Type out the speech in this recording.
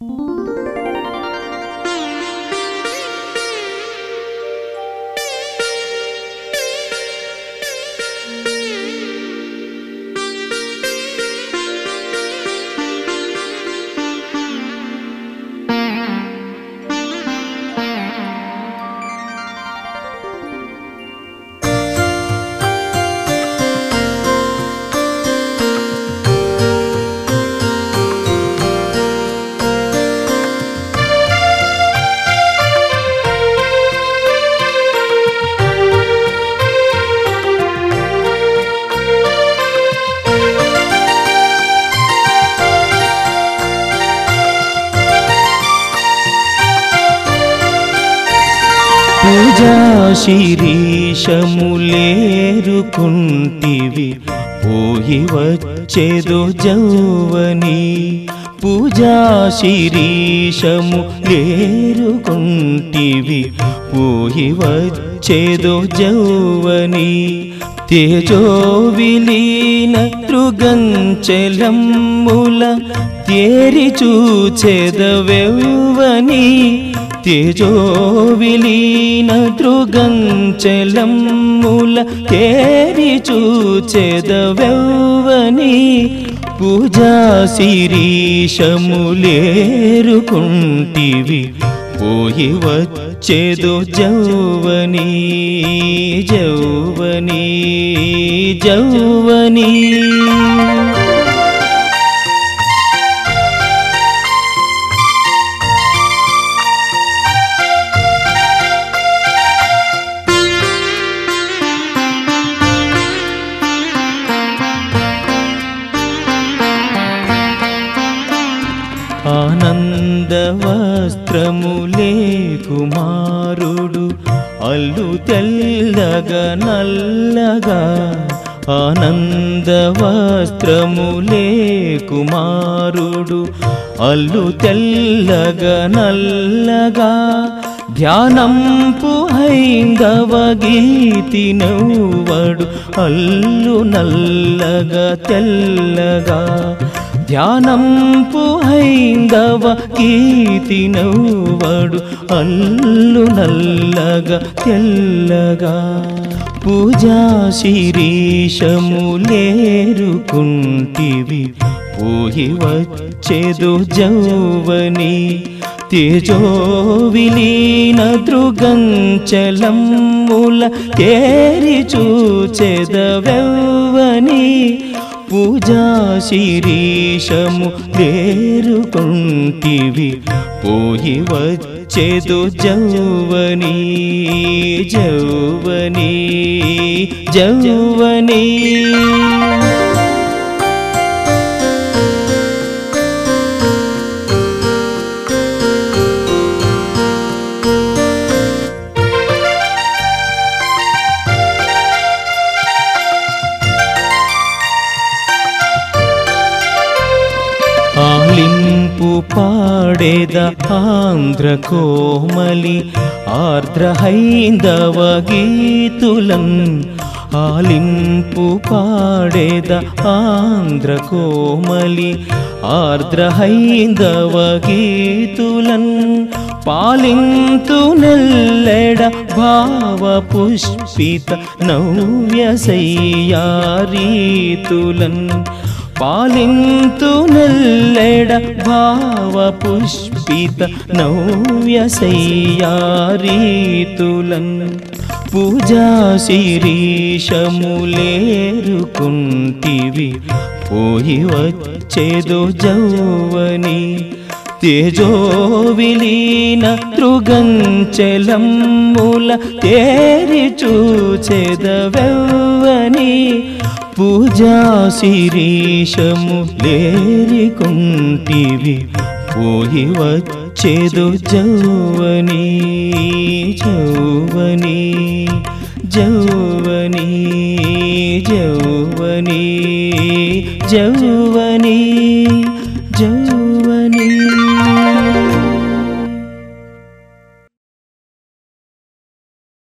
పూజా శిరీషములేరుకుంటివి పోయి వచ్చేదో జౌవని పూజా శిరీషము లేరుకుంటివి పోయి వచ్చేదో జౌవని తేజో విలీన తృగంచలమ్ముల తేరి చూచెదవెవ్వని తేజో విలీన దృగంచలమ్ముల తేరి చూచెదవెవ్వని పూజా శిరీషములేరుకుంటివి పోయి వచ్చేదో జౌవని జౌవని జౌవని ఆనంద వస్త్రములే కుమారుడు అల్లు తెల్లగా నల్లగా ఆనంద వస్త్రములే కుమారుడు అల్లు తెల్లగా నల్లగా ధ్యానంపు హైందవ గీతి నవ్వడు అల్లు నల్లగా తెల్లగా ధ్యానంపు హైందవ గీతి నవ్వడు అల్లు నల్లగా తెల్లగా పూజా శిరీషములేరుకుంటివి పోయి వచ్చేదో జౌవని తేజో విలీన దృగంచలమ్ముల తేరి చూచెదవెవ్వని పూజా శిరీషము లేరుకుంటివి పోయి వచ్చేదో జౌవని జౌవని జౌవని ఆలింపు పాడేద ఆంధ్ర కోమలి ఆర్ద్ర హైందవ గీతులం ఆలింపు పాడేద ఆంధ్ర కోమలి ఆర్ద్ర హైందవ గీతులన్ పాలింతు నెల్లెడ భావ పుష్పిత నవ్యసయ్యారీతులన్ పాలింతు నెల్లెడ భావ పుష్పిత నవ్యసయ్యారీతులన్ పూజా శిరీషములేరుకుంటివి పోయి వచ్చేదో జౌవని తేజో విలీన తృగంచలమ్ముల తేరి చూచెదవెవ్వని పూజా శిరీషము లేరికుంటివి పోయి వచ్చేదో జౌవని జౌవని జౌవని జౌవని జౌవని